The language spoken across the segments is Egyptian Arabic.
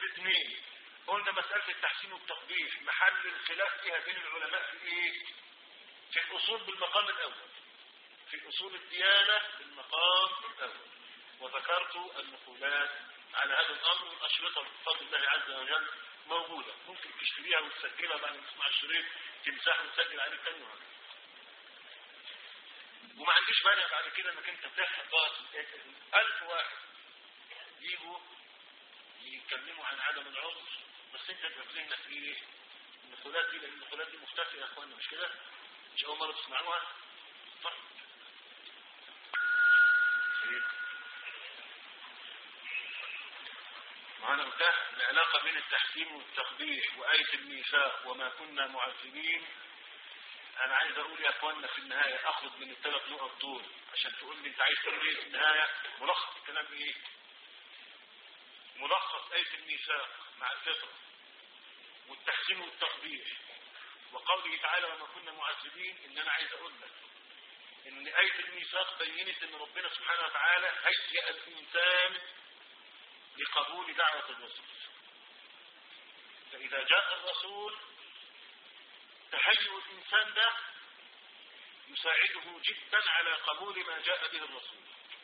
اثنين قلنا مسألة التحسين والتقبيح محل الخلاف فيها بين العلماء في ايه في الاصول بالمقام الاول في اصول الديانة بالمقام الاول وذكرت النقولات على هذا الامر والاشرطة بفضل الله عز وجل موجودة ممكن تشتريها وتسجلها بعد ما تسمع الشريط تمسحها وتسجل عليه تاني وهكذا وما عنديش مانع بعد كده انك انت تحفظ ألف واحد يجوا يتكلموا عن عدم العذر بس انت تبقى في ذهنك ايه النقولات دي لان النقولات دي مختفيه يا اخوانا مش كده مش اول مره تسمعوها طيب وانا قلتها العلاقه بين التحكيم والتقبيح وايه الميثاق وما كنا معذبين انا عايز اقول يا اخوانا في النهايه اخرج من الثلاث نقط دول عشان تقول لي انت عايز تقول ايه في النهايه ملخص الكلام ايه ملخص آية الميثاق مع الفطرة والتحسين والتقبيح وقوله تعالى وما كنا معذبين ان انا عايز اقول لك ان آية الميثاق بينت ان ربنا سبحانه وتعالى هيئ الانسان لقبول دعوة الرسول فاذا جاء الرسول تهيئ الانسان ده يساعده جدا على قبول ما جاء به الرسول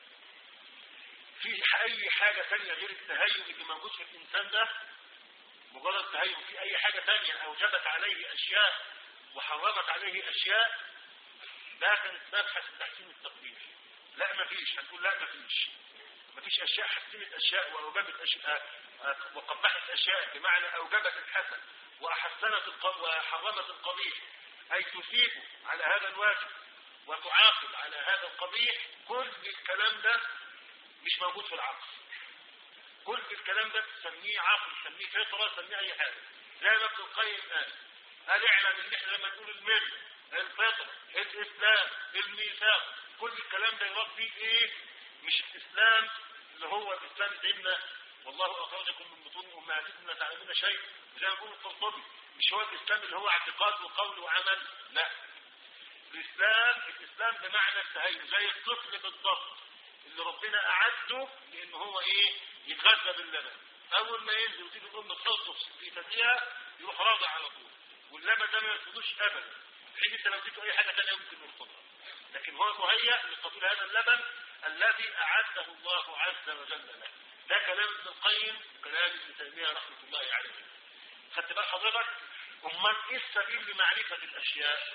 في اي حاجة تانية غير التهيؤ اللي موجود في الانسان ده مجرد تهيؤ في اي حاجة تانية اوجبت عليه اشياء وحرمت عليه اشياء لا كانت مبحث التحسين والتقدير لا ما فيش هنقول لا ما فيش ما فيش اشياء حسنت اشياء واوجبت اشياء وقبحت اشياء بمعنى اوجبت الحسن واحسنت وحرمت القبيح اي تثيب على هذا الواجب وتعاقب على هذا القبيح كل الكلام ده مش موجود في العقل كل الكلام ده تسميه عقل تسميه فطره تسميه اي حاجه زي ما ابن القيم قال قال اعلم ان احنا لما نقول المل الفطره الاسلام الميثاق كل الكلام ده يراد فيه ايه مش الاسلام اللي هو الاسلام ديننا والله اخرجكم من بطون امهاتكم لا تعلمون شيء زي ما يقول القرطبي مش هو الاسلام اللي هو اعتقاد وقول وعمل لا الاسلام الاسلام بمعنى التهيئ زي الطفل بالضبط اللي ربنا اعده لان هو ايه يتغذى باللبن اول ما ينزل وتيجي الام تحطه في ثديها يروح راضع على طول واللبن ده ما يرفضوش ابدا حين انت لو اديته اي حاجه ثانيه ممكن يرفضها لكن هو مهيأ لقبول هذا اللبن الذي اعده الله عز وجل له ده كلام ابن القيم وكلام ابن تيميه رحمه الله عليه خدت بال حضرتك امال ايه السبيل لمعرفه الاشياء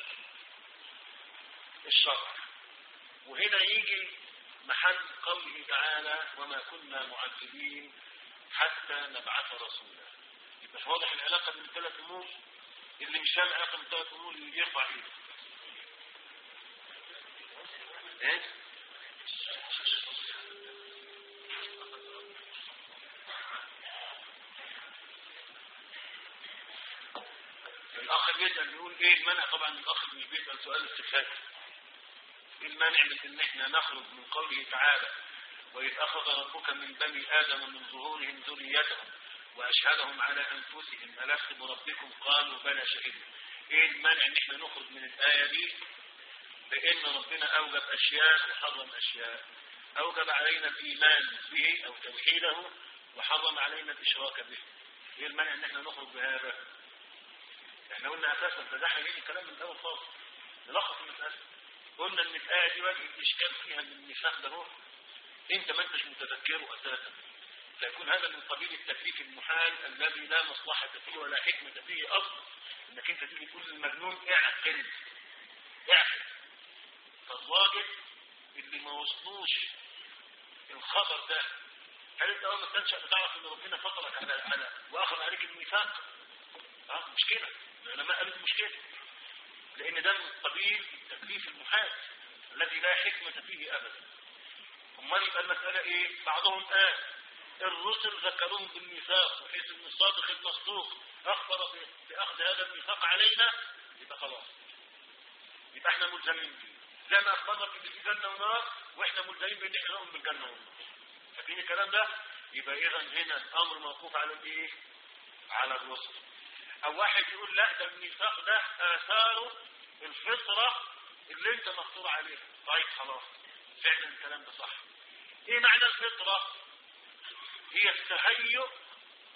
الشرع وهنا يجي محل قوله تعالى وما كنا معذبين حتى نبعث رسولا يبقى واضح العلاقه بين الثلاث امور اللي مش فاهم العلاقه بين الثلاث امور اللي يرفع ايده ايه الاخ بيسال بيقول ايه المنع طبعا الاخ مش بيسال سؤال استفهامي المانع من ان احنا نخرج من قوله تعالى واذ اخذ ربك من بني ادم من ظهورهم ذريتهم واشهدهم على انفسهم الست بربكم قالوا بلى شهدنا ايه المانع ان احنا نخرج من الايه دي بان ربنا اوجب اشياء وحرم اشياء اوجب علينا الايمان به او توحيده وحرم علينا الاشراك به ايه المانع ان احنا نخرج بهذا احنا قلنا اساسا ده احنا جايين الكلام من الاول خالص نلخص المساله قلنا ان الايه دي وجه الاشكال فيها ان النفاق ده هو انت ما انتش متذكره اساسا فيكون هذا من قبيل التكليف المحال الذي لا مصلحة فيه ولا حكمة فيه اصلا انك انت تيجي تقول للمجنون اعقل اعقل فالراجل اللي ما وصلوش الخبر ده هل انت اول ما تنشأ بتعرف ان ربنا فضلك على على واخذ عليك الميثاق اه مش كده العلماء قالوا مش كده لان ده من قبيل التكليف المحال الذي لا حكمة فيه ابدا امال يبقى المسألة ايه بعضهم قال الرسل ذكروهم بالميثاق وحيث ان الصادق المصدوق اخبر باخذ هذا الميثاق علينا يبقى خلاص يبقى احنا ملزمين به زي ما اخبرنا في جنة ونار واحنا ملزمين بان احنا نؤمن بالجنة والنار فاكرين الكلام ده يبقى اذا هنا الامر موقوف على الايه على الرسل او واحد يقول لا ده الميثاق ده اثاره الفطرة اللي انت مفطور عليها طيب خلاص فعلا الكلام ده صح ايه معنى الفطرة هي التهيؤ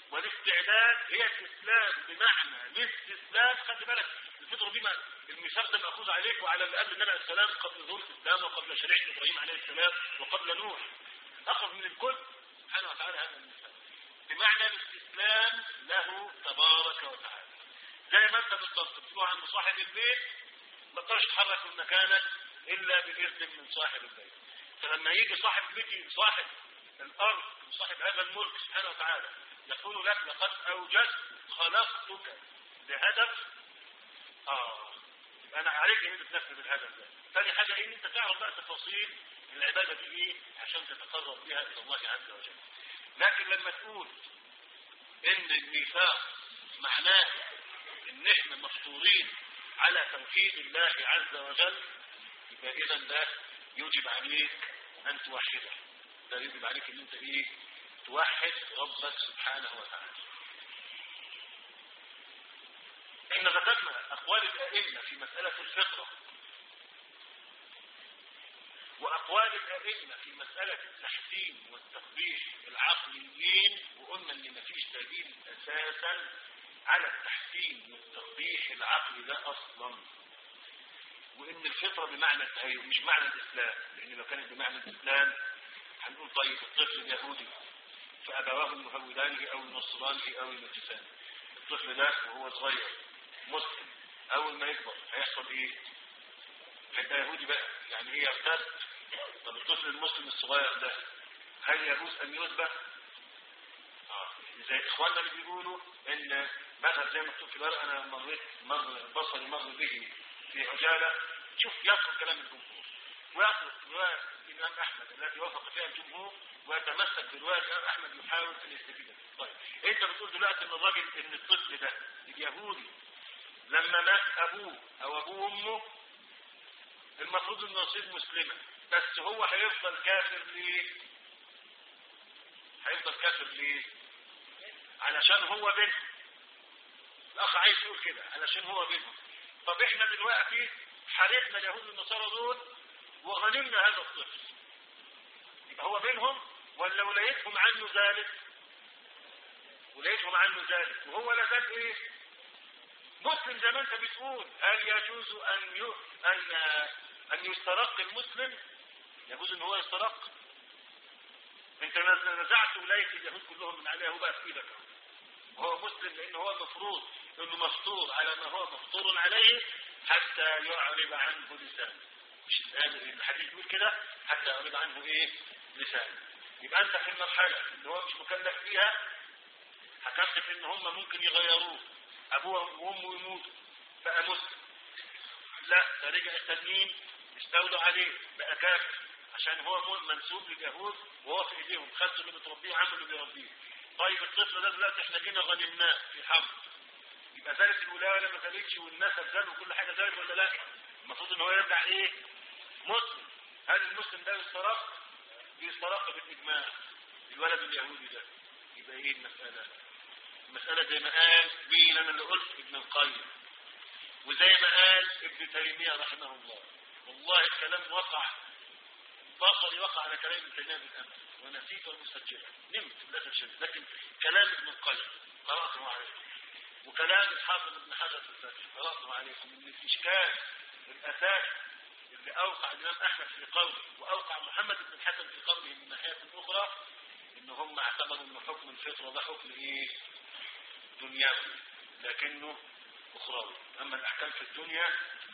والاستعداد هي الاستسلام بمعنى الاستسلام خلي بالك الفطره دي الميثاق ده ماخوذ عليك وعلى اللي قبل النبي عليه السلام قبل ظهور الاسلام وقبل شريعه ابراهيم عليه السلام وقبل نوح اخذ من الكل سبحانه وتعالى هذا الميثاق بمعنى الاستسلام له تبارك وتعالى زي ما انت بالضبط بتروح عند صاحب البيت ما تقدرش تتحرك من مكانك الا باذن من صاحب البيت فلما يجي صاحب البيت صاحب الارض وصاحب هذا الملك سبحانه وتعالى يقول لك لقد اوجدت خلقتك لهدف اه انا عليك ان انت تنفذ الهدف ده ثاني حاجه ان انت تعرف بقى تفاصيل العباده دي ايه عشان تتقرب بها الى الله عز وجل لكن لما تقول ان الميثاق معناه ان احنا مفطورين على توحيد الله عز وجل يبقى اذا ده يجب عليك ان توحده ده يجب عليك ان انت ايه توحد ربك سبحانه وتعالى احنا ذكرنا اقوال الائمه في مساله الفطره واقوال الائمه في مساله التحسين والتقبيح العقليين وقلنا ان مفيش دليل اساسا على التحسين والتقبيح العقلي ده اصلا وان الفطره بمعنى التهيؤ مش معنى الاسلام لان لو كانت بمعنى الاسلام هنقول طيب الطفل اليهودي فابواه يهودانه او ينصرانه او يمجسانه الطفل ده وهو صغير مسلم اول ما يكبر هيحصل ايه هيبقى يهودي بقى يعني ايه يرتد طب الطفل المسلم الصغير ده هل يجوز ان يذبح اه زي اخواننا اللي بيقولوا ان مثلا زي ما مكتوب في الورقه انا مريت مر بصري مر به في عجاله شوف يطلب كلام الجمهور ويطلب روايه الامام احمد التي وافق فيها الجمهور ويتمسك بروايه الامام احمد يحاول ان يستفيد طيب انت بتقول دلوقتي ان الراجل ان الطفل ده اليهودي لما مات ابوه او ابوه وامه المفروض انه يصير مسلما بس هو هيفضل كافر ليه هيفضل كافر ليه علشان هو بنت الاخ عايز يقول كده علشان هو بنت طب احنا دلوقتي حاربنا اليهود والنصارى دول وغنمنا هذا الطفل يبقى هو بينهم ولا ولايتهم عنه ذلك ولايتهم عنه ذلك وهو لا زال ايه مسلم زي ما انت بتقول هل يجوز ان ي... ان ان يسترق المسلم يجوز ان هو يسترق انت نزعت ولايه اليهود كلهم من عليها هو بقى في ايدك وهو مسلم لان هو المفروض انه مفطور على ما هو مفطور عليه حتى يعرب عنه لسانه مش الحديث بيقول كده حتى يعرب عنه ايه لسانه يبقى انت في المرحله اللي هو مش مكلف فيها حكمت في ان هم ممكن يغيروه ابوه وامه يموتوا بقى مسلم لا ده رجع التنين استولوا عليه بقى كافر عشان هو منسوب لليهود وهو في ايديهم خدوا اللي بتربيه عملوا اللي بيربيه طيب الطفل ده دلوقتي احنا جينا غنمناه في حمل يبقى ذلك الولايه ما زالتش والنسب زاد وكل حاجه زادت ولا لا المفروض ان هو يرجع ايه مسلم هل المسلم ده يسترق يسترق بالاجماع الولد اليهودي ده يبقى ايه المساله المساله زي ما قال مين انا اللي قلت ابن القيم وزي ما قال ابن تيميه رحمه الله والله الكلام وقع بصري وقع على كلام ابن تيميه بالامس ونسيت المسجله نمت للاسف الشديد لكن كلام ابن القيم قراته عليه وكلام الحافظ ابن حجر في الفتح قراته عليكم ان الاشكال الاساسي اللي اوقع الامام احمد في قوله واوقع محمد بن الحسن في قوله من ناحيه اخرى ان هم اعتبروا ان حكم الفطره ده حكم ايه دنيوي لكنه اخروي اما الاحكام في الدنيا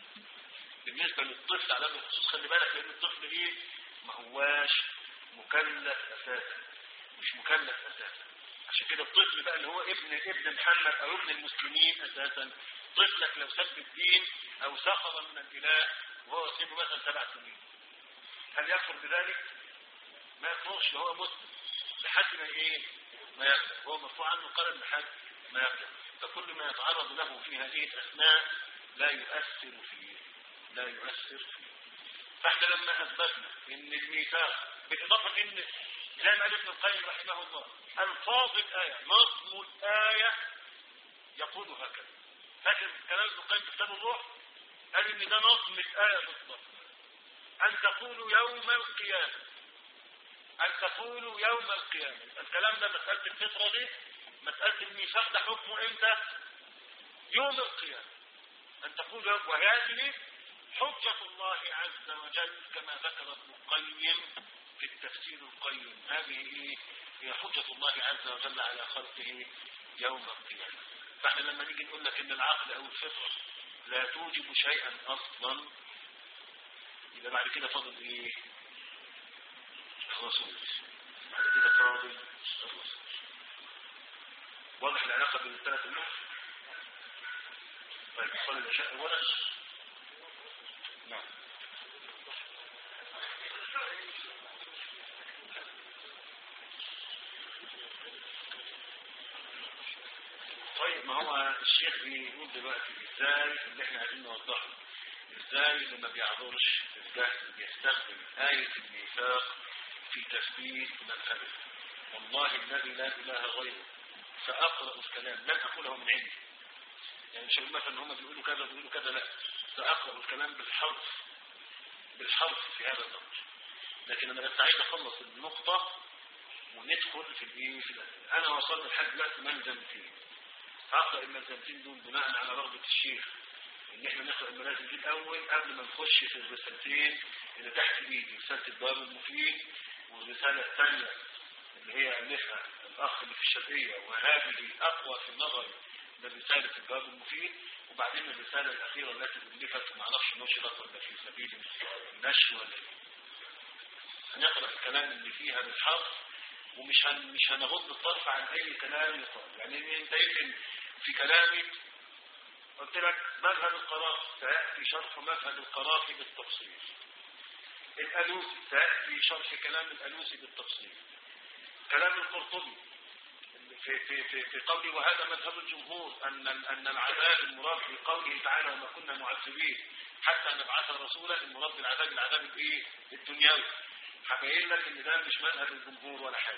بالنسبه للطفل على وجه الخصوص خلي بالك لان الطفل ايه ما هواش مكلف اساسا مش مكلف اساسا عشان كده الطفل بقى اللي هو ابن ابن محمد او ابن المسلمين اساسا طفلك لو سب الدين او سخر من الاله وهو سنه مثلا سبع سنين هل يكفر بذلك؟ ما يكفرش هو مسلم لحد ما ايه؟ ما يكفر هو مرفوع عنه قلم لحد ما يكفر فكل ما يتعرض له في هذه الاثناء لا يؤثر فيه لا يؤثر فيه فاحنا لما اثبتنا ان الميثاق بالاضافه ان زي ما قال ابن القيم رحمه الله الفاظ الايه نظم الايه يقول هكذا فاكر كلام ابن القيم في كتاب الروح قال ان ده نظم الايه بالضبط ان تقولوا يوم القيامه ان تقولوا يوم القيامه الكلام ده مساله الفطره دي مسألة الميثاق ده حكمه امتى يوم القيامة أن تقول وهذه حجة الله عز وجل كما ذكر ابن القيم في التفسير القيم هذه إيه؟ هي حجة الله عز وجل على خلقه يوم القيامة فاحنا لما نيجي نقول لك ان العقل او الفطرة لا توجب شيئا اصلا يبقى بعد كده فاضل ايه الرسول بعد كده فاضل الرسول واضح العلاقة بين الثلاث امور طيب صلي العشاء اولا نعم طيب ما هو الشيخ بيقول دلوقتي ازاي اللي احنا عايزين نوضحه ازاي اللي ما بيعذرش الجهل بيستخدم آية الميثاق في تثبيت مذهبه والله الذي لا اله غيره سأقرأ الكلام لن أقوله من عندي يعني مش مثلا هم بيقولوا كذا بيقولوا كذا لا سأقرأ الكلام بالحرف بالحرف في هذا الأمر لكن أنا بس عايز أخلص النقطة وندخل في الايه في انا وصلت لحد دلوقتي ملزمتين هقرا الملزمتين دول بناء على رغبه الشيخ ان احنا نقرا الملازم دي الاول قبل ما نخش في الرسالتين اللي تحت ايدي رساله الدار المفيد والرساله الثانيه اللي هي الفها الاخ اللي في الشرقيه وهذه اقوى في نظري من رساله الدار المفيد وبعدين الرساله الاخيره التي الفت ما اعرفش نشرت ولا في سبيل النشر ولا هنقرا الكلام اللي فيها بالحرف ومش هن مش هنغض الطرف عن اي كلام يقال يعني انت يمكن في كلامي قلت لك مذهب القرافي سياتي شرح مذهب القرافي بالتفصيل الالوسي سياتي شرح كلام الالوسي بالتفصيل كلام القرطبي في في في في قوله وهذا مذهب الجمهور ان ان العذاب المراد في قوله تعالى وما كنا معذبين حتى نبعث رسولا المراد بالعذاب العذاب الايه الدنيوي هبين لك ان ده مش مذهب الجمهور ولا حاجه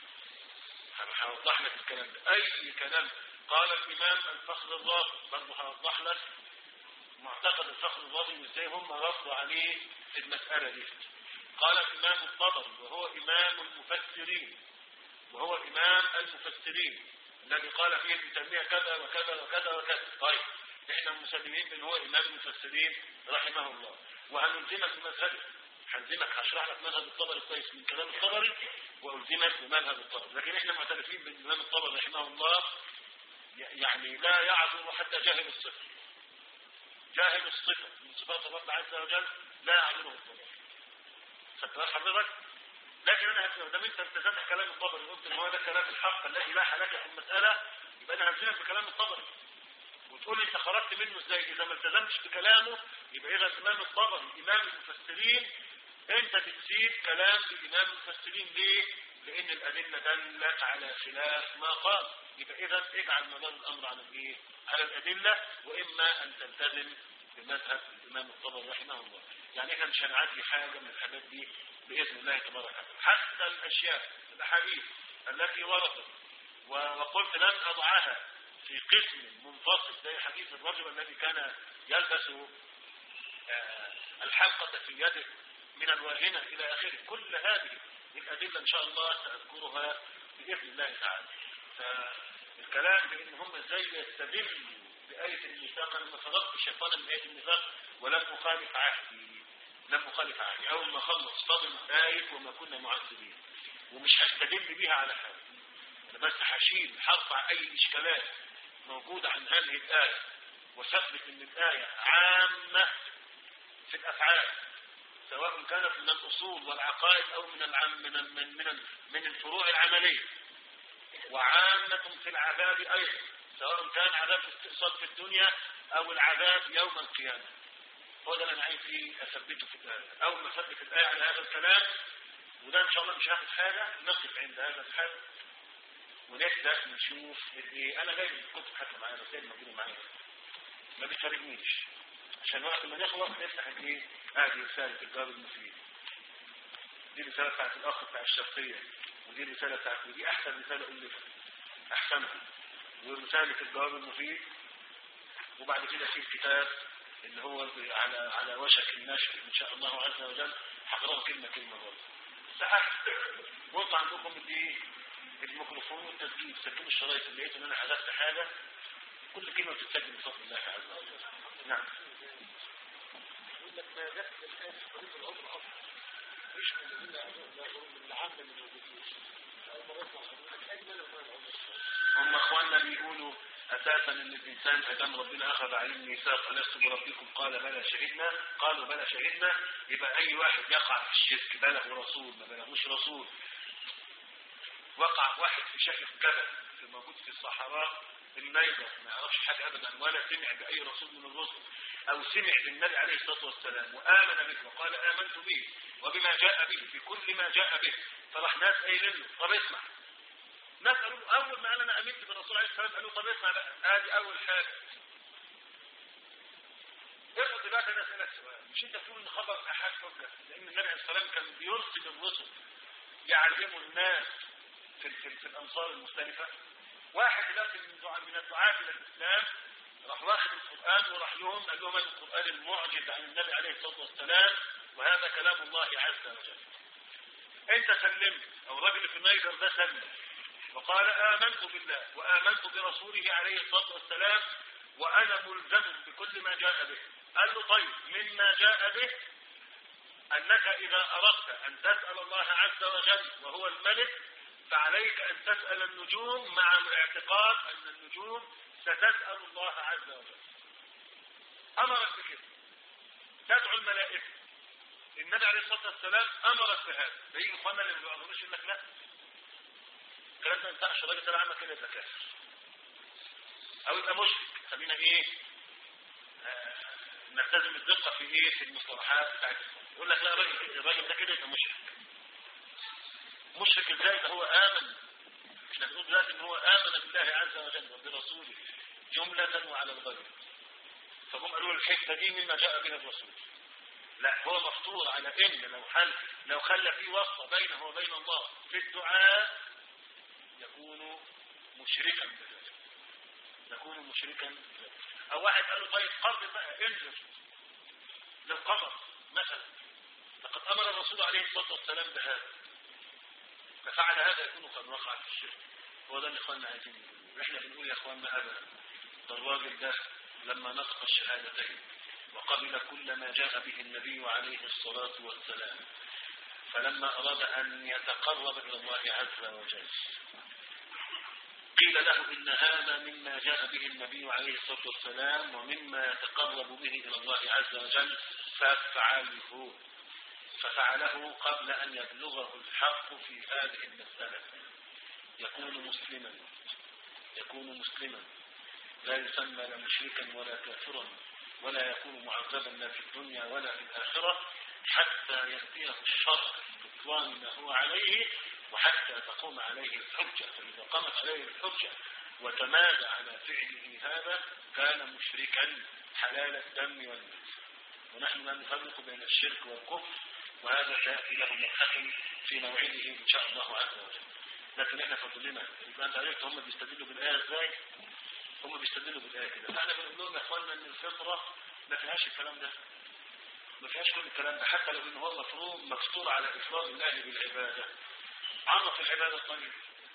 هوضح لك الكلام ده اي كلام قال الامام الفخر الرازي برضه هوضح لك معتقد الفخر الرازي وازاي هم ردوا عليه في المساله دي قال الامام الطبري وهو امام المفسرين وهو امام المفسرين الذي قال فيه ابن تيميه كذا وكذا وكذا وكذا طيب احنا مسلمين بان هو امام المفسرين رحمه الله وهنلزمك بمذهبه هلزمك هشرح لك مذهب الطبري كويس من كلام الطبري والزمك بمذهب الطبري لكن احنا معترفين بالامام الطبري رحمه الله يعني لا يعذر حتى جاهل الصفه جاهل الصفه من صفات الرب عز وجل لا يعذره الطبري خدت حضرتك لكن انا هسمع دام انت التزمت كلام الطبري وقلت ان هو ده كلام الحق الذي لا لك في المساله يبقى انا هلزمك بكلام الطبري وتقول لي انت خرجت منه ازاي اذا ما التزمتش بكلامه يبقى اذا الامام الطبري امام المفسرين انت بتسيب كلام الامام المفسرين ليه لان الادله دلت على خلاف ما قال يبقى اذا اجعل مدار الامر على الايه على الادله واما ان تلتزم بمذهب الامام الطبري رحمه الله يعني احنا مش هنعدي حاجه من الحاجات دي باذن الله تبارك وتعالى حتى الاشياء الاحاديث التي وردت وقلت لن اضعها في قسم منفصل زي حديث الرجل الذي كان يلبس الحلقة في يده من الواهنة إلى آخره كل هذه الأدلة إن شاء الله سأذكرها بإذن الله تعالى فالكلام بأن هم ازاي يستدلوا بآية الميثاق أنا ما فرضت شيطانا من آية الميثاق ولم أخالف عهدي لم أخالف عهدي أول ما أخلص فاضل آية وما كنا معذبين ومش هستدل بيها على حاجة أنا بس هشيل هرفع أي إشكالات موجودة عن هذه الآية وثبت أن الآية عامة في الأفعال سواء كانت من الأصول والعقائد أو من العم من من من, من الفروع العملية وعامة في العذاب أيضا سواء كان عذاب الاستئصال في الدنيا أو العذاب يوم القيامة هو ده اللي أنا عايز فيه أثبته في الآية أول ما أثبت الآية على هذا الكلام وده إن شاء الله مش هاخد حاجة نقف عند هذا الحد ونبدأ نشوف ايه أنا جاي كنت حتى معايا بس موجودة معايا ما بيفرقنيش عشان وقت ما نخلص نفتح الايه هذه رسالة الجواب المفيد دي رسالة بتاعت الأخ بتاع الشخصية ودي رسالة بتاعت ودي أحسن رسالة ألفت أحسنها ورسالة الجواب المفيد وبعد كده في الكتاب اللي هو على على وشك النشر إن شاء الله عز وجل هقراه كلمة كلمة برضه ساعات بص عندكم دي الميكروفون والتسجيل سجلوا الشرايط اللي لقيت ان انا حذفت حاجه كل كلمه بتتسجل بفضل الله عز وجل نعم يقول لك ما دخل الان في طريق العمر اصلا مش من الذين يعلمون من العامه من الموجودين اول مره اسمع حضرتك اجمل وما العمر هم اخواننا بيقولوا اساسا ان الانسان ادام ربنا اخذ عليه الميثاق الست بربكم قال بلى شهدنا قالوا بلى شهدنا يبقى اي واحد يقع في الشرك بلغ رسول ما بلغوش رسول وقع واحد في شكل كذا في موجود في الصحراء النيضة ما يعرفش حاجة ابدا ولا سمع باي رسول من الرسل او سمع بالنبي عليه الصلاة والسلام وامن به وقال امنت به وبما جاء به بكل ما جاء به فراح ناس قايلين له طب اسمع ناس قالوا له اول ما قال انا امنت بالرسول عليه الصلاه والسلام قالوا طب اسمع بقى ادي اول حاجه افرض دلوقتي انا اسالك سؤال مش انت تقول ان خبر احد حجه لان النبي عليه الصلاه والسلام كان بيرسل الرسل يعلموا الناس في, في, في الامصار المختلفه واحد دلوقتي من دعاء من الدعاة الى الاسلام راح واخد القران وراح لهم قال لهم هذا القران المعجز عن النبي عليه الصلاه والسلام وهذا كلام الله عز وجل انت سلمت او الراجل في النيجر ده سلم وقال آمنت بالله وآمنت برسوله عليه الصلاة والسلام وأنا ملزم بكل ما جاء به قال له طيب مما جاء به أنك إذا أردت أن تسأل الله عز وجل وهو الملك فعليك أن تسأل النجوم مع الاعتقاد أن النجوم ستسأل الله عز وجل أمرك بكده تدعو الملائكة النبي عليه الصلاة والسلام أمرك بهذا بيجي إخواننا اللي ما بيعرفوش يقول لك لا الكلام ده ما ينفعش الراجل ده عمل كده يبقى كافر او يبقى مشرك خلينا ايه آه نلتزم الدقه في ايه في المصطلحات بتاعتنا يقول لك لا الراجل الراجل ده كده يبقى مشرك مشرك ازاي ده هو امن احنا بنقول دلوقتي ان هو امن بالله عز وجل وبرسوله جمله وعلى الغير فهم قالوا الحته دي مما جاء به الرسول لا هو مفطور على ان لو حل لو خلى في واسطه بينه وبين الله في الدعاء يكون مشركا بذلك يكون مشركا بذلك او واحد قال له طيب قرب بقى انزل للقمر مثلا لقد امر الرسول عليه الصلاه والسلام بهذا ففعل هذا يكون قد وقع في الشرك هو ده اللي اخواننا عايزين يقولوا احنا بنقول يا اخواننا ابدا ده الراجل ده لما نطق الشهادتين وقبل كل ما جاء به النبي عليه الصلاه والسلام فلما أراد أن يتقرب إلى الله عز وجل قيل له إن هذا مما جاء به النبي عليه الصلاة والسلام ومما يتقرب به إلى الله عز وجل فافعله ففعله قبل أن يبلغه الحق في هذه المسألة يكون مسلما يكون مسلما لا يسمى لا مشركا ولا كافرا ولا يكون معذبا لا في الدنيا ولا في الآخرة حتى يأتيه الشرع بطلان ما هو عليه وحتى تقوم عليه الحجة فإذا قامت عليه الحجة وتمادى على فعله هذا كان مشركا حلال الدم والمال ونحن لا نفرق بين الشرك والكفر وهذا سيأتي له مبحث في موعده إن شاء الله عز وجل لكن احنا فضلنا يبقى انت عرفت هم بيستدلوا بالآية ازاي هم بيستدلوا بالآية كده فاحنا بنقول لهم يا اخواننا ان الفطرة ما فيهاش الكلام ده ما فيهاش كل الكلام ده حتى لو ان هو مفروض مفطور على افراد الله بالعباده عرف العباده الطيب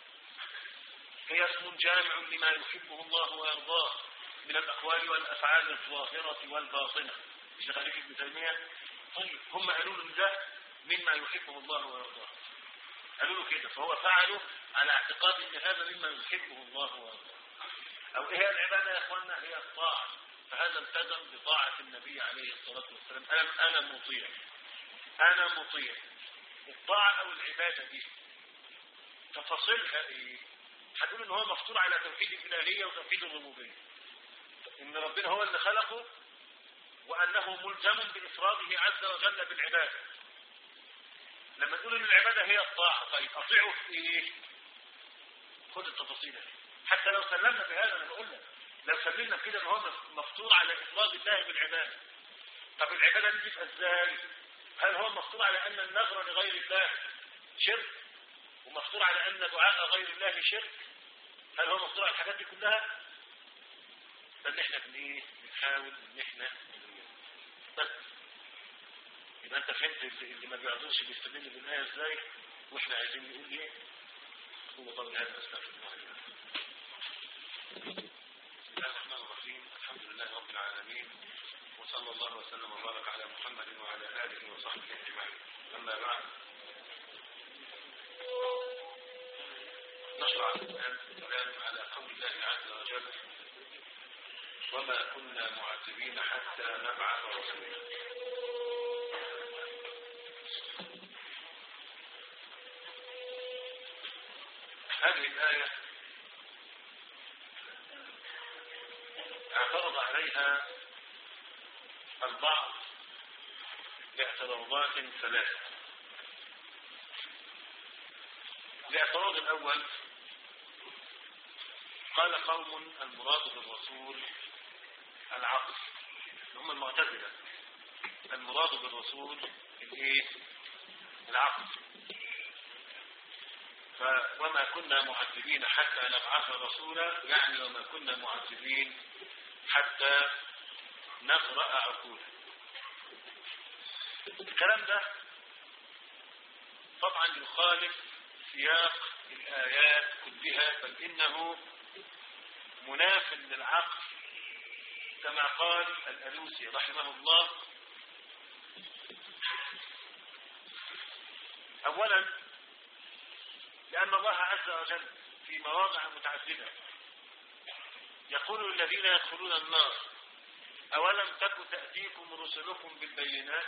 هي اسم جامع لما يحبه الله ويرضاه من الاقوال والافعال الظاهره والباطنه الشيخ علي بن تيميه طيب هم قالوا له ده مما يحبه الله ويرضاه قالوا له كده فهو فعله على اعتقاد ان هذا مما يحبه الله ويرضاه او ايه العباده يا اخوانا هي الطاعه فهذا التزم بطاعة النبي عليه الصلاة والسلام أنا, أنا مطيع أنا مطيع الطاعة أو العبادة دي تفاصيلها إيه هتقول إن هو مفطور على توحيد الإلهية وتوحيد الربوبية إن ربنا هو اللي خلقه وأنه ملزم بإفراده عز وجل بالعبادة لما تقول إن العبادة هي الطاعة طيب أطيعه في إيه خد التفاصيل حتى لو سلمنا بهذا أنا بقول لك لو سلمنا كده ان هو مفطور على افراد الله بالعباده طب العباده دي تبقى ازاي هل هو مفطور على ان النظر لغير الله شرك ومفطور على ان دعاء غير الله شرك هل هو مفطور على الحاجات دي كلها بل احنا بن ايه بنحاول ان احنا بس يبقى انت فهمت اللي ما بيعذرش بيستدل بالايه ازاي واحنا عايزين نقول ايه أقول قولي هذا أستغفر الله لي ولكم. بسم الله الرحمن الرحيم الحمد لله رب العالمين وصلى الله وسلم وبارك على محمد وعلى آله وصحبه أجمعين أما بعد نشرع الآن الكلام على قول الله عز وجل وما كنا معذبين حتى نبعث رسولا هذه الآية اعترض عليها البعض باعتراضات ثلاثة الاعتراض الأول قال قوم المراد بالرسول العقل هم المعتزلة المراد بالرسول الايه العقل ف وما كنا معذبين حتى نبعث رسولا يعني وما كنا معذبين حتى نقرأ عقولا الكلام ده طبعا يخالف سياق الآيات كلها بل إنه مناف للعقل كما قال الألوسي رحمه الله أولا لأن الله عز وجل في مواضع متعددة يقول الذين يدخلون النار أولم تك تأتيكم رسلكم بالبينات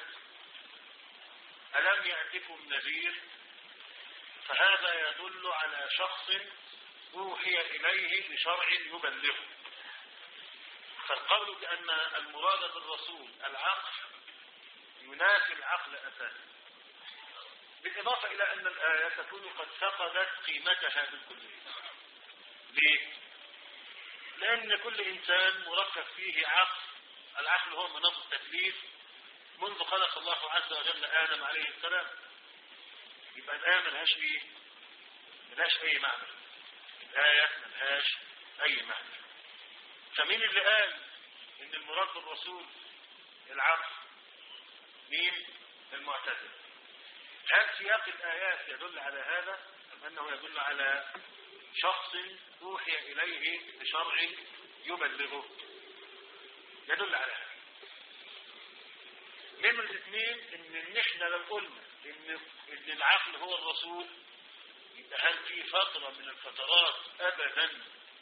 ألم يأتكم نذير فهذا يدل على شخص أوحي إليه بشرع يبلغه فالقول بأن المراد بالرسول العقل ينافي العقل أساسا بالإضافة إلى أن الآية تكون قد فقدت قيمتها بالكلية ليه؟ لأن كل إنسان مركب فيه عقل العقل هو مناط التكليف منذ خلق الله عز وجل آدم عليه السلام يبقى الآية ملهاش إيه؟ ملهاش أي معنى الآية ملهاش أي معنى فمين اللي قال إن المراد بالرسول العقل مين؟ المعتزله هل سياق الآيات يدل على هذا أم أنه يدل على شخص أوحي إليه بشرع يبلغه يدل على هذا نمر الاثنين ان ان احنا لو قلنا ان ان العقل هو الرسول يبقى هل في فترة من الفترات ابدا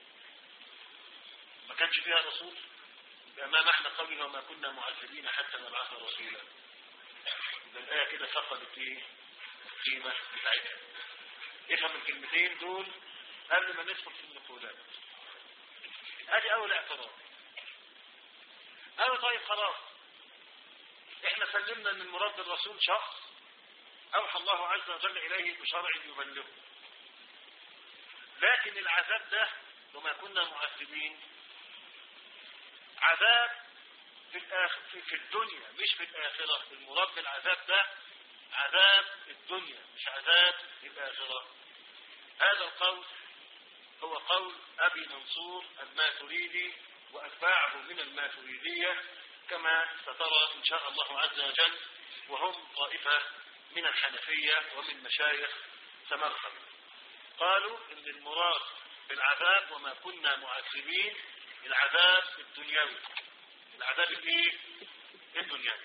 ما كانش فيها رسول يبقى ما معنى قوله وما كنا معذبين حتى نبعث رسولا يبقى الآية كده فقدت ايه القيمة بتاعتها افهم الكلمتين دول قبل ما ندخل في النقولات ادي اول اعتراض قالوا طيب خلاص احنا سلمنا ان المراد بالرسول شخص اوحى الله عز وجل اليه بشرع يبلغه لكن العذاب ده وما كنا معذبين عذاب في الآخر في, في الدنيا مش في الآخرة المراد بالعذاب ده عذاب الدنيا مش عذاب الآخرة هذا القول هو قول أبي منصور الماتريدي وأتباعه من الماتريدية كما سترى إن شاء الله عز وجل وهم طائفة من الحنفية ومن مشايخ سمرقند قالوا إن المراد بالعذاب وما كنا معذبين العذاب الدنيوي العذاب الايه الدنيوي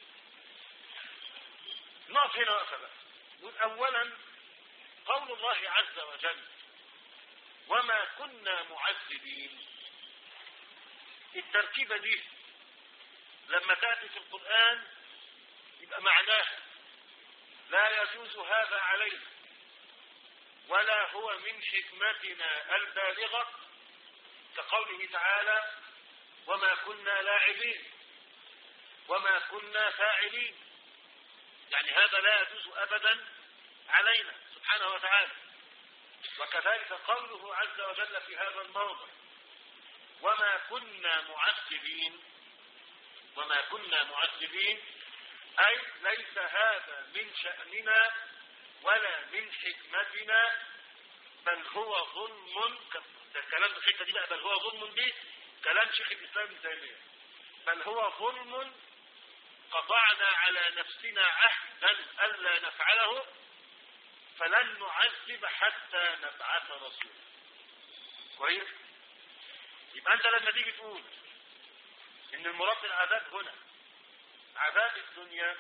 نقف هنا وقفه بقى نقول اولا قول الله عز وجل وما كنا معذبين التركيبه دي لما تاتي في القران يبقى معناها لا يجوز هذا علينا ولا هو من حكمتنا البالغه كقوله تعالى وما كنا لاعبين وما كنا فاعلين يعني هذا لا يجوز ابدا علينا سبحانه وتعالى وكذلك قوله عز وجل في هذا الموضع وما كنا معذبين وما كنا معذبين اي ليس هذا من شأننا ولا من حكمتنا بل هو ظلم الكلام الحته دي بقى بل هو ظلم دي كلام شيخ الاسلام ابن تيميه بل هو ظلم قطعنا على نفسنا عهدا الا نفعله فلن نعذب حتى نبعث رسولا كويس يبقى انت لما تيجي تقول ان المراد بالعذاب هنا عذاب الدنيا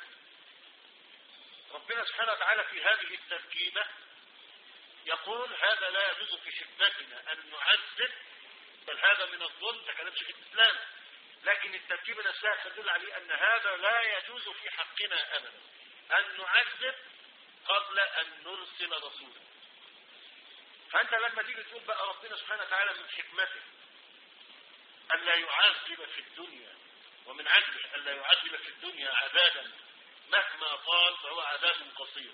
ربنا سبحانه وتعالى في هذه التركيبة يقول هذا لا يجوز في حكمتنا أن نعذب بل هذا من الظلم ده كلام شيخ الإسلام لكن التركيبة نفسها تدل عليه أن هذا لا يجوز في حقنا أبدا أن نعذب قبل أن نرسل رسولا فأنت لما تيجي تقول بقى ربنا سبحانه وتعالى من حكمته أن لا يعذب في الدنيا ومن عدله أن لا يعذب في الدنيا عذابا مهما طال فهو عذاب قصير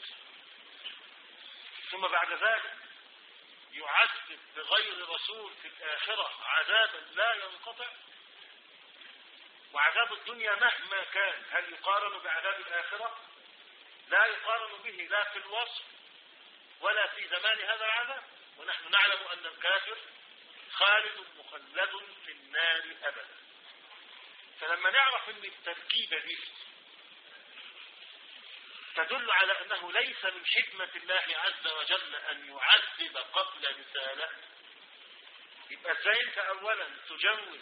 ثم بعد ذلك يعذب بغير رسول في الآخرة عذابا لا ينقطع وعذاب الدنيا مهما كان هل يقارن بعذاب الآخرة لا يقارن به لا في الوصف ولا في زمان هذا العذاب ونحن نعلم أن الكافر خالد مخلد في النار أبدا فلما نعرف ان التركيبة دي تدل على أنه ليس من حكمة الله عز وجل أن يعذب قبل رسالة يبقى ازاي انت أولا تجوز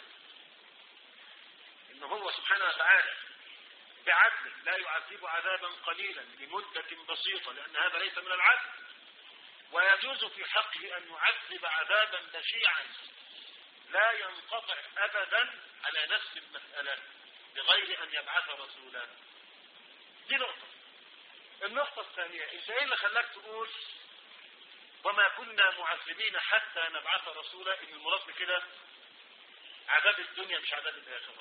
إن هو سبحانه وتعالى بعدل لا يعذب عذابا قليلا لمدة بسيطة لأن هذا ليس من العدل ويجوز في حقه أن يعذب عذابا بشيعا لا ينقطع أبدا على نفس المسألة بغير أن يبعث رسولا دي نقطة النقطة الثانية انت ايه اللي خلاك تقول وما كنا معذبين حتى نبعث رسولا ان المراد بكده عذاب الدنيا مش عذاب الآخرة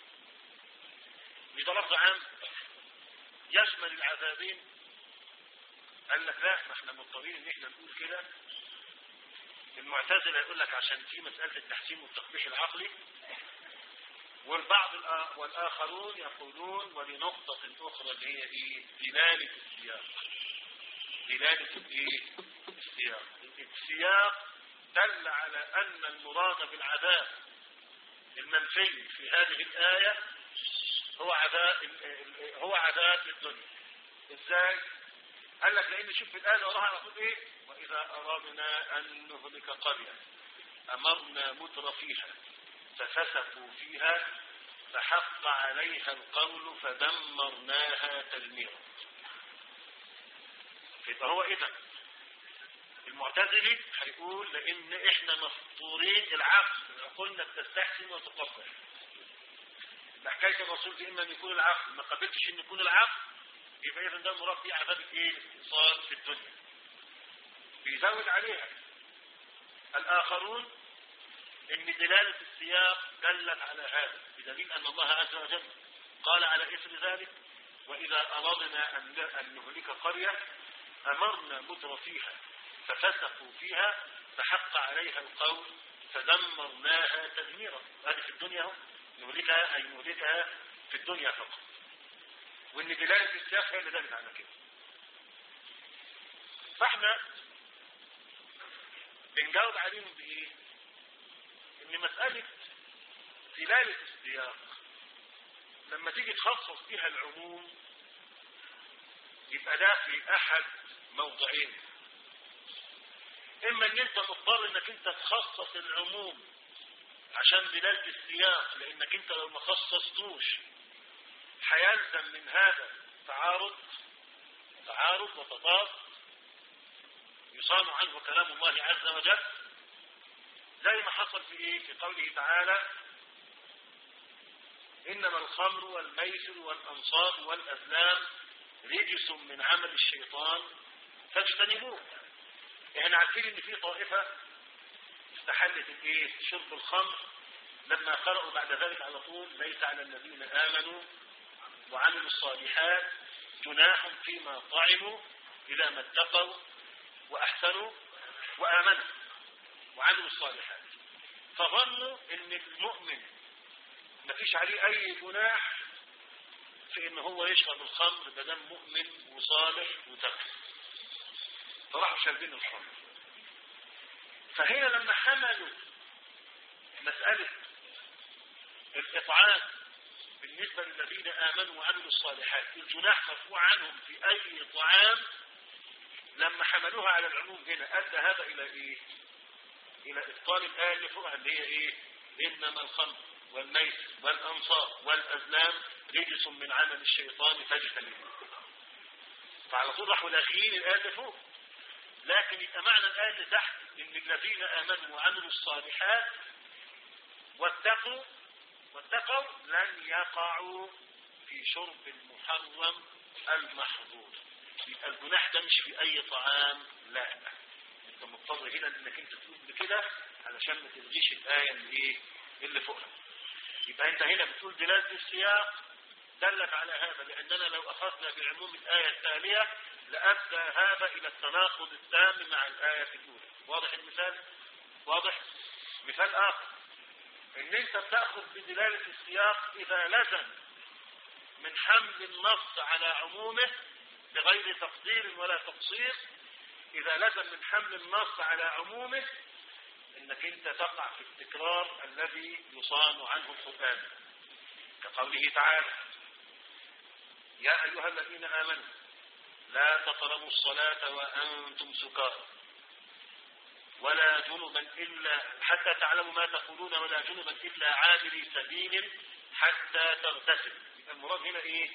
ده لفظ عام يشمل العذابين قال لك لا ما احنا مضطرين ان احنا نقول كده المعتزلة يقول لك عشان في مسألة التحسين والتقبيح العقلي والبعض والآخرون يقولون ولنقطة أخرى اللي هي إيه دلالة السياق دلالة الإيه السياق السياق دل على أن المراد بالعذاب المنفي في هذه الآية هو عذاب هو عذاب الدنيا ازاي قال لك لان شوف في الايه وراها على طول ايه واذا ارادنا ان نهلك قريه امرنا متر فيها ففسقوا فيها فحق عليها القول فدمرناها تدميرا يبقى هو اذا المعتزلي هيقول لان احنا مفطورين العقل عقولنا بتستحسن وتقبل حكايه الرسول دي اما ان يكون العقل ما قبلتش ان يكون العقل يبقى اذا ده المراد فيه عذاب ايه الاتصال في الدنيا بيزود عليها الاخرون ان دلالة السياق دلت على هذا بدليل ان الله عز وجل قال على اثر ذلك واذا اردنا ان نهلك قرية امرنا متر فيها ففسقوا فيها فحق عليها القول فدمرناها تدميرا هذه في الدنيا هم نهلكها أي نهلكها في الدنيا فقط وإن دلالة السياق هي اللي دلت على كده فاحنا بنجاوب عليهم بإيه؟ إن مسألة دلالة السياق لما تيجي تخصص فيها العموم يبقى ده في أحد موضعين إما إن أنت مضطر إنك أنت تخصص العموم عشان دلالة السياق لانك انت لو ما خصصتوش هيلزم من هذا تعارض تعارض وتضاد يصان عنه كلام الله عز وجل زي ما حصل في ايه في قوله تعالى انما الخمر والميسر والانصاب والازلام رجس من عمل الشيطان فاجتنبوه احنا عارفين ان في طائفه استحلت الايه شرب الخمر لما قرأوا بعد ذلك على طول ليس على الذين آمنوا وعملوا الصالحات جناح فيما طعموا إذا ما اتقوا وأحسنوا وآمنوا وعملوا الصالحات فظنوا ان المؤمن ما فيش عليه اي جناح في ان هو يشرب الخمر بدم مؤمن وصالح وتقي فراحوا شاربين الخمر فهنا لما حملوا مسألة الإطعام بالنسبة للذين آمنوا وعملوا الصالحات الجناح مرفوع عنهم في أي طعام لما حملوها على العموم هنا ادى هذا الى ايه الى ابطال الايه اللي فوقها اللي هي ايه انما الخمر والميسر والانصار والازلام رجس من عمل الشيطان فاجتنبوه فعلى طول راحوا لاغيين الايه اللي فوق لكن يبقى معنى الايه اللي تحت ان الذين امنوا وعملوا الصالحات واتقوا واتقوا لن يقعوا في شرب المحرم المحظور يبقى الجناح ده مش في اي طعام لا انت مضطر هنا انك انت تقول بكده علشان ما تلغيش الايه اللي ايه اللي فوقها يبقى انت هنا بتقول دلاله السياق دلت على هذا لاننا لو اخذنا بعموم الايه التاليه لادى هذا الى التناقض التام مع الايه الاولى واضح المثال واضح مثال اخر ان انت بتاخذ بدلاله السياق اذا لزم من حمل النص على عمومه بغير تقدير ولا تقصير اذا لزم من حمل النص على عمومه انك انت تقع في التكرار الذي يصان عنه القرآن كقوله تعالى يا ايها الذين امنوا لا تقربوا الصلاة وانتم سكارى ولا جنبا الا حتى تعلموا ما تقولون ولا جنبا الا عابري سبيل حتى تغتسلوا المراد هنا ايه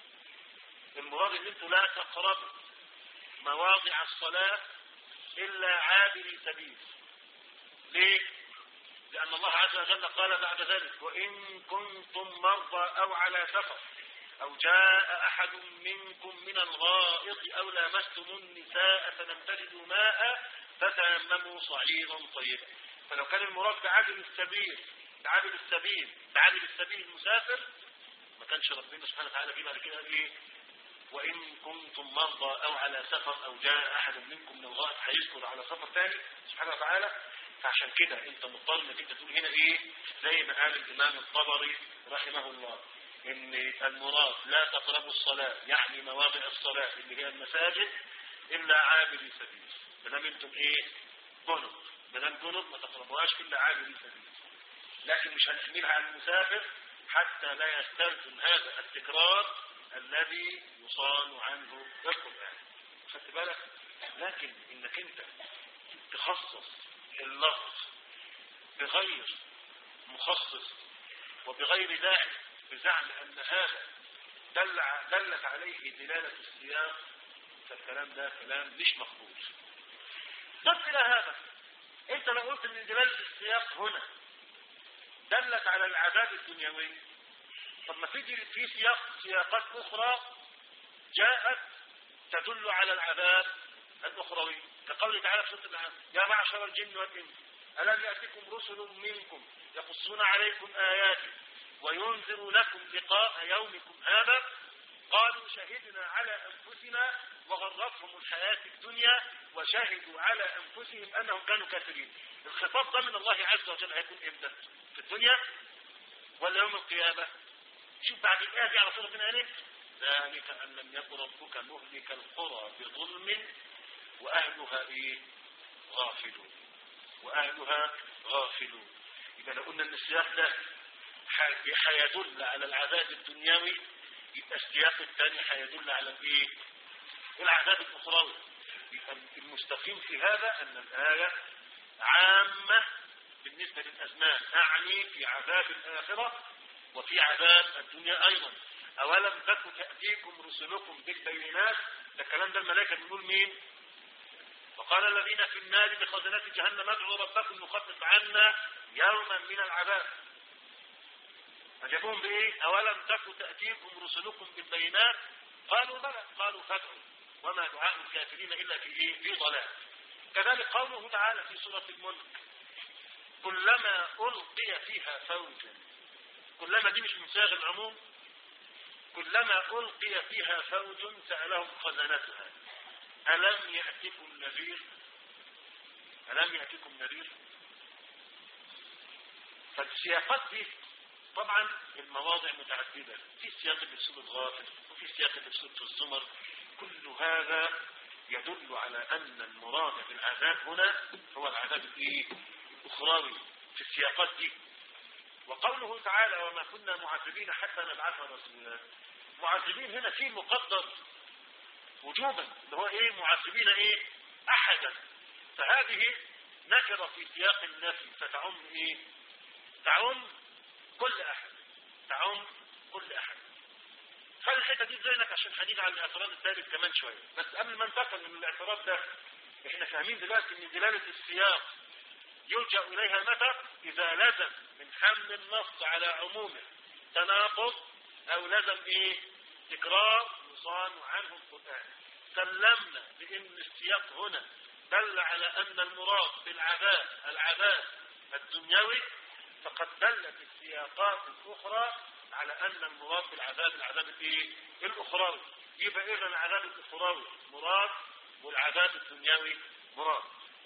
المراد ان انتم لا تقربوا مواضع الصلاة الا عابري سبيل ليه لان الله عز وجل قال بعد ذلك وان كنتم مرضى او على سفر او جاء احد منكم من الغائط او لامستم النساء فلم تجدوا ماء فتيمموا صعيدا طيبا فلو كان المراد بعابر السبيل بعابر السبيل بعابر السبيل المسافر ما كانش ربنا سبحانه وتعالى في بعد كده ايه وان كنتم مرضى او على سفر او جاء احد منكم من الغائط هيذكر على سفر ثاني سبحانه وتعالى فعشان كده انت مضطر انك انت تقول هنا ايه زي ما قال الامام الطبري رحمه الله ان المراد لا تقربوا الصلاة يعني مواضع الصلاة اللي هي المساجد الا عابري سبيل ما دام انتم ايه جنب ما دام جنب ما تقربوهاش الا عابري سبيل لكن مش هنحملها على المسافر حتى لا يستلزم هذا التكرار الذي يصان عنه القرآن خدت بالك لكن انك انت تخصص اللفظ بغير مخصص وبغير داعي بزعم ان هذا دل دلت عليه دلالة السياق فالكلام ده كلام مش مقبول ضف الى هذا انت لو قلت ان دلالة السياق هنا دلت على العذاب الدنيوي طب ما في في سياق سياقات اخرى جاءت تدل على العذاب الاخروي كقوله تعالى في سوره الانعام يا معشر الجن والانس الم ياتكم رسل منكم يقصون عليكم اياتي وينذر لكم لقاء يومكم هذا قالوا شهدنا على انفسنا وغرتهم الحياه الدنيا وشهدوا على انفسهم انهم كانوا كافرين الخطاب ده من الله عز وجل هيكون امتى في الدنيا ولا يوم القيامه شوف بعد الايه دي على طول ربنا قال ذلك ان لم يكن ربك مهلك القرى بظلم واهلها ايه غافلون واهلها غافلون يبقى لو قلنا ان السياق ده هيدل على العذاب الدنيوي يبقى السياق الثاني هيدل على الايه العذاب الاخروي يبقى المستقيم في هذا ان الايه عامه بالنسبه للازمان اعني في عذاب الاخره وفي عذاب الدنيا ايضا اولم تكن تاتيكم رسلكم بالبينات ده الكلام ده الملائكه بيقول مين وقال الذين في النار بخزنات جهنم ادعوا ربكم يخفف عنا يوما من العذاب أجابهم بإيه أولم تكن تأتيكم رسلكم بالبينات قالوا بلى قالوا فادعوا وما دعاء الكافرين إلا في إيه في ضلال كذلك قوله تعالى في سورة الملك كلما ألقي فيها فوج كلما دي مش من صيغ العموم كلما ألقي فيها فوج سألهم خزنتها ألم يأتكم نذير ألم يأتكم نذير فالسياقات دي طبعا المواضع متعددة في سياق في سورة غافر وفي سياق في سورة الزمر كل هذا يدل على أن المراد بالعذاب هنا هو العذاب الايه الأخروي في السياقات دي وقوله تعالى وما كنا معذبين حتى نبعث رسولا معذبين هنا في مقدر وجوبا اللي هو ايه معذبين ايه احدا فهذه نكرة في سياق النفي فتعم ايه تعم كل احد تعم كل احد خلي الحته دي في ذهنك عشان هنيجي على الاعتراض الثالث كمان شويه بس قبل ما ننتقل من الاعتراض ده احنا فاهمين دلوقتي ان دلاله السياق يلجا اليها متى اذا لزم من حمل النص على عمومه تناقض او لزم ايه تكرار يصان عنه القران سلمنا بان السياق هنا دل على ان المراد بالعذاب العذاب الدنيوي فقد دلت السياقات الاخرى على ان المراد بالعذاب العذاب الايه الاخروي يبقى اذا العذاب الاخروي مراد والعذاب الدنيوي مراد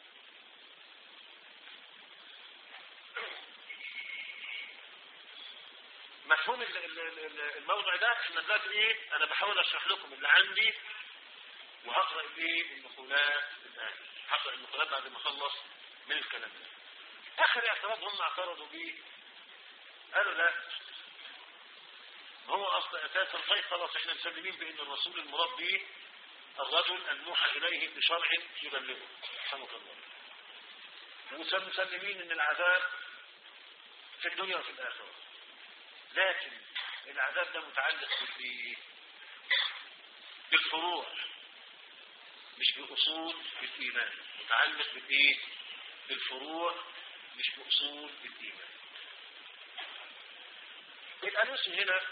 مفهوم ال- ال- ال- الموضوع ده احنا دلوقتي ايه انا بحاول اشرح لكم اللي عندي وهقرا الايه النقولات الان هقرا النقولات بعد ما اخلص من الكلام ده اخر اعتراض هم اعترضوا بيه قالوا لا هو اصل اساسا طيب خلاص احنا مسلمين بان الرسول المراد به الرجل الموحى اليه بشرع يبلغه سبحانه الله ومسلمين ان العذاب في الدنيا وفي الاخره لكن العذاب ده متعلق بالايه بالفروع مش باصول الايمان متعلق بالايه بالفروع مش باصول الايمان الأنوسي هنا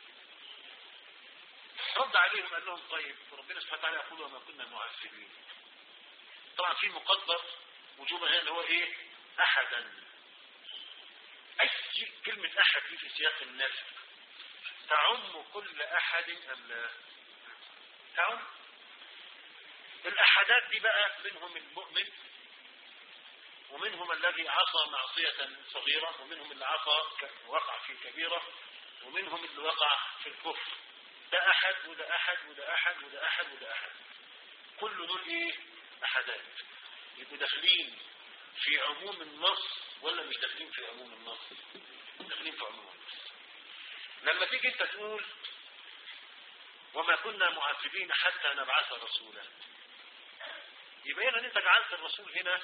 رد عليهم قال لهم طيب ربنا سبحانه وتعالى يقول وما كنا معذبين طبعا في مقدر وجوبا هنا اللي هو ايه احدا اي كلمة احد دي في سياق النفي تعم كل احد ام لا تعم الاحدات دي بقى منهم المؤمن ومنهم الذي عصى معصية صغيرة ومنهم اللي عصى وقع في كبيرة ومنهم اللي وقع في الكفر ده أحد وده أحد وده أحد وده أحد وده أحد كل دول إيه أحدات يبقوا داخلين في عموم النص ولا مش داخلين في عموم النص داخلين في عموم النص لما تيجي انت تقول وما كنا معذبين حتى نبعث رسولا يبقى هنا انت جعلت الرسول هنا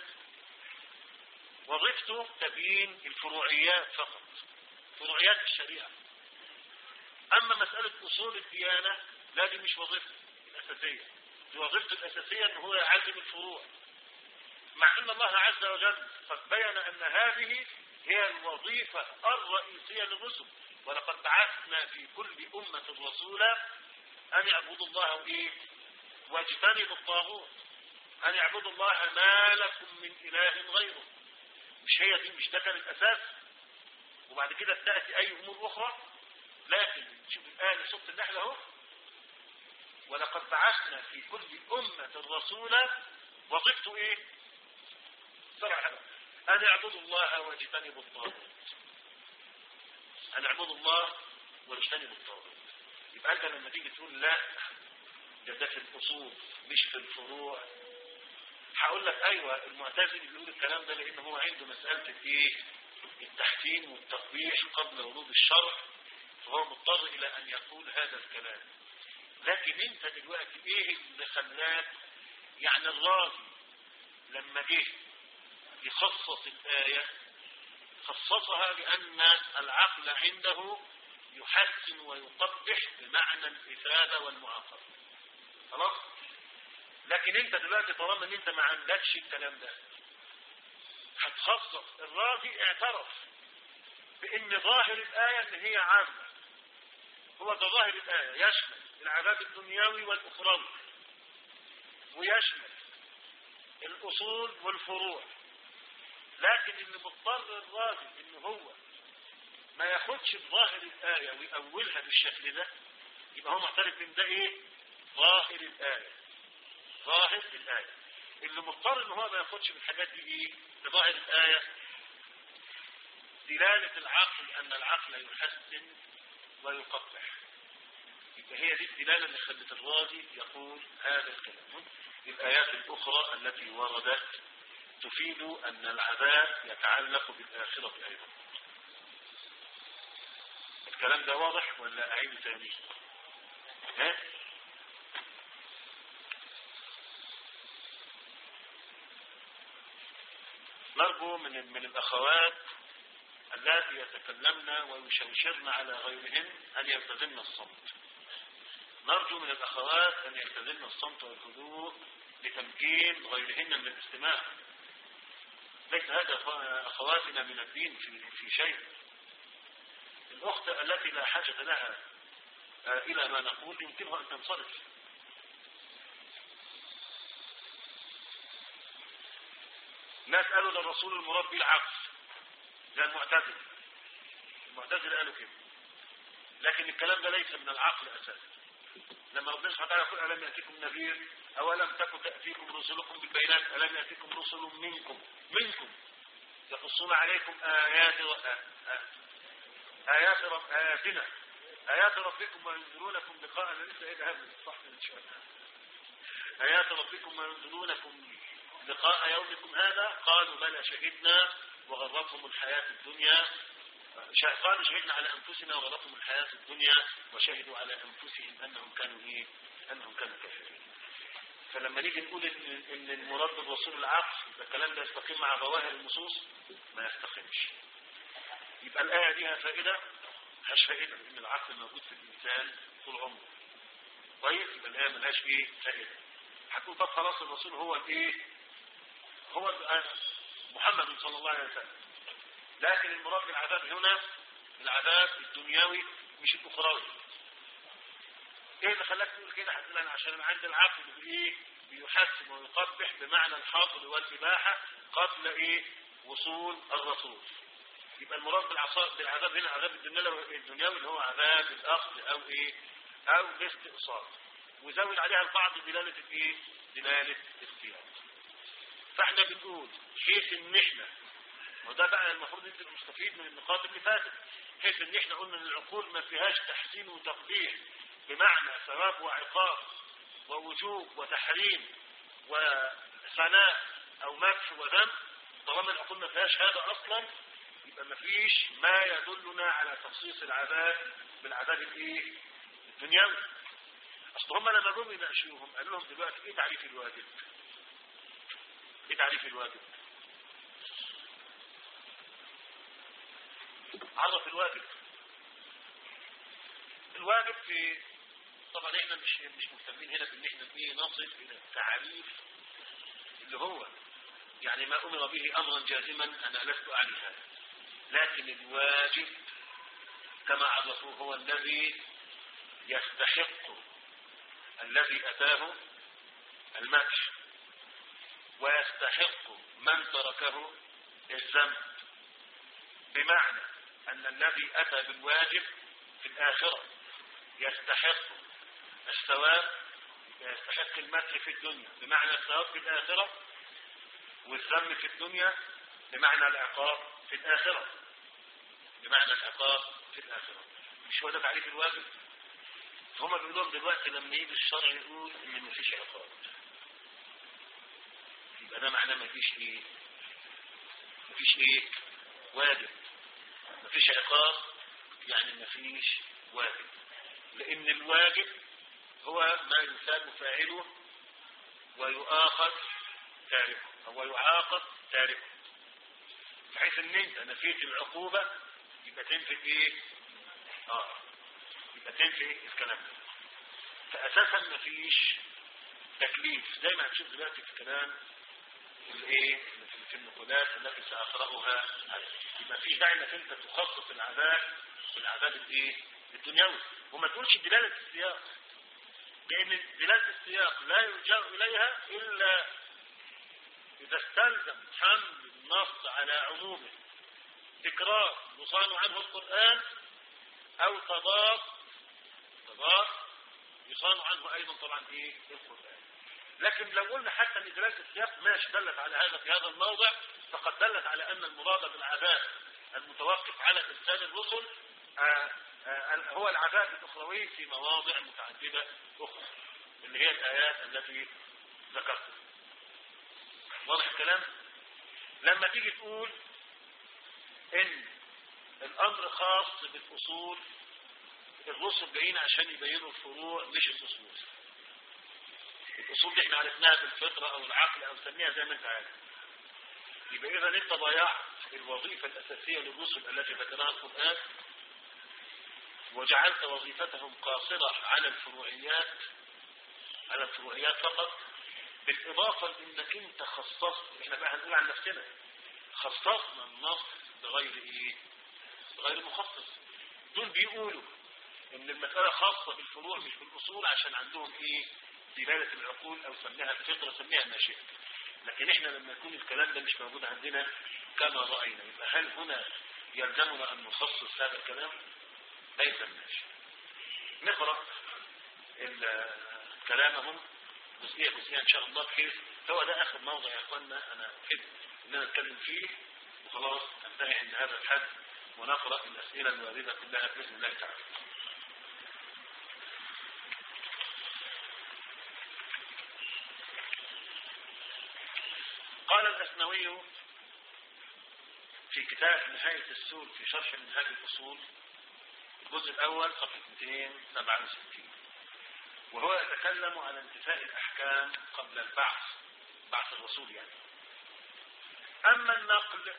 وظيفته تبيين الفروعيات فقط فروعيات الشريعة أما مسألة أصول الديانة لا دي مش وظيفته الأساسية دي وظيفته الأساسية أنه هو يعلم الفروع مع أن الله عز وجل قد بين أن هذه هي الوظيفة الرئيسية للرسل ولقد بعثنا في كل أمة رسولا أن يعبدوا الله وإيه واجتنبوا الطاغوت أن يعبدوا الله ما لكم من إله غيره مش هي دي مش ده كان الاساس وبعد كده تأتي اي امور اخرى لكن شوف الآن صوت النحل اهو ولقد بعثنا في كل أمة رسولا وظيفته ايه صراحة ان اعبدوا الله واجتنبوا الطاغوت ان اعبدوا الله واجتنبوا الطاغوت يبقى انت لما تيجي تقول لا ده ده في الاصول مش في الفروع هقول لك ايوه المعتزلي بيقول الكلام ده لان هو عنده مسألة الايه التحكيم والتقبيح قبل ورود الشرع فهو مضطر الى ان يقول هذا الكلام لكن انت دلوقتي ايه اللي خلاك يعني الراجل لما جه يخصص الآية خصصها لأن العقل عنده يحسن ويقبح بمعنى الإفادة والمعاقبة خلاص لكن انت دلوقتي طالما ان انت ما عندكش الكلام ده هتخصص الراضي اعترف بان ظاهر الآية ان هي عامة هو ده ظاهر الآية يشمل العذاب الدنيوي والأخروي ويشمل الأصول والفروع لكن اللي مضطر الراجل ان هو ما ياخدش بظاهر الآية ويأولها بالشكل ده يبقى هو معترف ان ده ايه ظاهر الآية ظاهر الآية اللي مضطر ان هو ما ياخدش بالحاجات دي ايه بظاهر الآية دلالة العقل ان العقل يحسن ويقبح يبقى هي دي الدلالة اللي خلت الراجل يقول هذا الكلام الآيات الأخرى التي وردت تفيد أن العذاب يتعلق بالآخرة أيضا الكلام ده واضح ولا أعيد تاني ها نرجو من من الأخوات اللاتي يتكلمن ويشوشرن على غيرهن أن يلتزمن الصمت نرجو من الأخوات أن يلتزمن الصمت والهدوء لتمكين غيرهن من الاستماع ليس هذا أخ- أخواتنا من الدين في, في شيء الأخت التي لا حاجة لها آه، إلى ما نقول يمكنها أن تنصرف ناس قالوا للرسول المربي العقل زي المعتزلة المعتزلة قالوا كده لكن الكلام ده ليس من العقل أساسا لما ربنا سبحانه وتعالى يقول ألم يأتيكم نذير أولم تكن تأتيكم رسلكم بالبينات ألم يأتيكم رسل منكم منكم يقصون عليكم آيات و... آ- آ- آيات رب... آياتنا آيات ربكم وينذرونكم لقاء أنا لسه إيه ده من صح من شوية آيات ربكم وينذرونكم لقاء يومكم هذا قالوا بلى شهدنا وغرتهم الحياة الدنيا شا- قالوا شهدنا على أنفسنا وغرتهم الحياة الدنيا وشهدوا على أنفسهم أنهم كانوا إيه أنهم كانوا كافرين فلما نيجي نقول إن, إن المراد بالرسول العقل يبقى الكلام ده يستقيم مع ظواهر النصوص ما يستقيمش يبقى الآية دي فائدة ملهاش فائدة لأن العقل موجود في الإنسان طول عمره كويس يبقى الآية ملهاش إيه فائدة هتقول طب خلاص الرسول هو الإيه هو ال- محمد صلى الله عليه وسلم لكن المراد بالعذاب هنا العذاب الدنيوي مش الأخروي ايه اللي خلاك تقول كده هتقول انا عشان عند العقل بايه بيحسن ويقبح بمعنى الحاضر والإباحة قبل ايه وصول الرسول يبقى المراد بالعصا- بالعذاب هنا عذاب الدنيوي الدنيوي اللي هو عذاب الاخذ او ايه او الاستئصال وزود عليها البعض دلالة الايه دلالة السياق فاحنا بنقول حيث ان احنا وده بقى المفروض انت المستفيد من النقاط اللي فاتت حيث ان احنا قلنا ان العقول ما فيهاش تحسين وتقبيح بمعنى ثواب وعقاب ووجوب وتحريم وثناء او مدح وذم طالما العقول ما فيهاش هذا اصلا يبقى ما فيش ما يدلنا على تخصيص العذاب بالعذاب الايه الدنيوي اصل هم لما جم يناقشوهم قالوا لهم دلوقتي ايه تعريف الواجب ايه تعريف الواجب عرف الواجب الواجب في طبعا احنا مش مش مهتمين هنا بان احنا ايه نصل الى التعريف اللي هو يعني ما امر به امرا جازما انا لست اعني هذا لكن الواجب كما عرفوه هو الذي يستحق الذي اتاه المدح ويستحق من تركه الذنب بمعنى أن الذي أتى بالواجب في الآخرة يستحق الثواب يستحق المدح في الدنيا بمعنى الثواب في الآخرة والذم في الدنيا بمعنى العقاب في الآخرة بمعنى العقاب في الآخرة مش هو ده تعريف الواجب هما بيقولوا لهم دلوقتي لما يجي الشرع يقول ان مفيش عقاب يبقى ده معناه مفيش ايه مفيش ايه واجب مفيش عقاب يعني مفيش واجب لان الواجب هو ما يثاب فاعله ويؤاخذ تاركه او يعاقب تاركه بحيث ان انت نفيت العقوبة يبقى تنفي ايه اه يبقى تنفي ايه الكلام ده فاساسا مفيش تكليف زي ما هتشوف دلوقتي في كلام الايه في- في النقولات التي ساقراها عليك يبقى فيش داعي انك انت تخصص العذاب بالعذاب الايه الدنيوي وما تقولش دلاله السياق لان دلاله السياق لا يلجا اليها الا اذا استلزم حمل النص على عمومه تكرار يصان عنه القران او تضاد تضاد يصان عنه ايضا طبعا ايه القران لكن لو قلنا حتى ان دلاله السياق ماشي دلت على هذا في هذا الموضع فقد دلت على ان المراد بالعذاب المتوقف على ارسال الرسل آه، آه، هو العذاب الاخروي في مواضع متعدده اخرى اللي هي الايات التي ذكرتها واضح الكلام لما تيجي تقول ان الامر خاص بالاصول الرسل جايين عشان يبينوا الفروع مش الاصول الاصول دي احنا عرفناها بالفطره او العقل او سميها زي ما انت عارف يبقى اذا انت ضيعت الوظيفة الاساسية للرسل التي ذكرها القرآن وجعلت وظيفتهم قاصرة على الفروعيات على الفروعيات فقط بالاضافة لانك انت خصصت احنا بقى هنقول عن نفسنا خصصنا النص بغير ايه بغير مخصص دول بيقولوا ان المسألة خاصة بالفروع مش بالاصول عشان عندهم ايه دلالة العقول او سميها الفطرة سميها ما شئت لكن احنا لما يكون الكلام ده مش موجود عندنا كما رأينا يبقى هل هنا يلزمنا ان نخصص هذا الكلام لا يلزمناش نقرأ ال- كلامهم جزئية جزئية ان شاء الله بحيث هو ده اخر موضع يا اخوانا انا احب ان انا اتكلم فيه وخلاص انتهي عند هذا الحد ونقرأ الاسئلة الواردة كلها باذن الله تعالى قال الأسنوي في كتاب نهاية السور في شرح منهاج الأصول الجزء الأول صفحة 267 وهو يتكلم عن انتفاء الأحكام قبل البعث بعث الرسول يعني أما النقل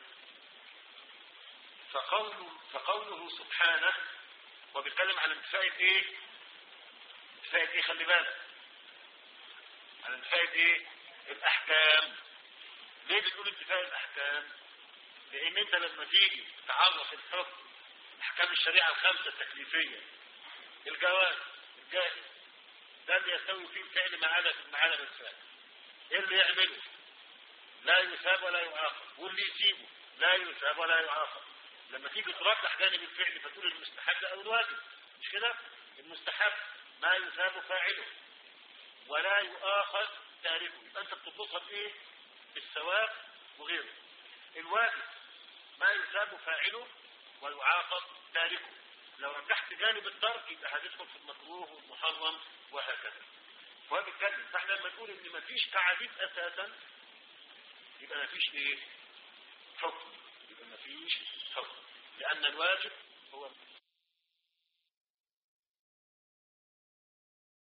فقول فقوله سبحانه وبيتكلم عن انتفاء ايه انتفاء ايه خلي بالك عن انتفاء ايه الاحكام ليه بتقول انتفاء الاحكام لان انت لما تيجي تعرف الحكم احكام الشريعه الخمسه التكليفيه الجواز الجائز ده اللي يستوي فيه الفعل مع عدم مع عدم الفعل ايه اللي يعمله لا يثاب ولا يعاقب واللي يسيبه لا يثاب ولا يعاقب لما تيجي ترجح جانب الفعل فتقول المستحب او الواجب مش كده المستحب ما يثاب فاعله ولا يؤاخذ تاركه يبقى انت بتطلقها بايه بالثواب وغيره الواجب ما يثاب فاعله ويعاقب تاركه لو رجحت جانب الترك يبقى هتدخل في المكروه والمحرم وهكذا فهو بيتكلم فاحنا لما نقول ان مفيش تعريف اساسا يبقى مفيش ايه حكم يبقى مفيش حكم لان الواجب هو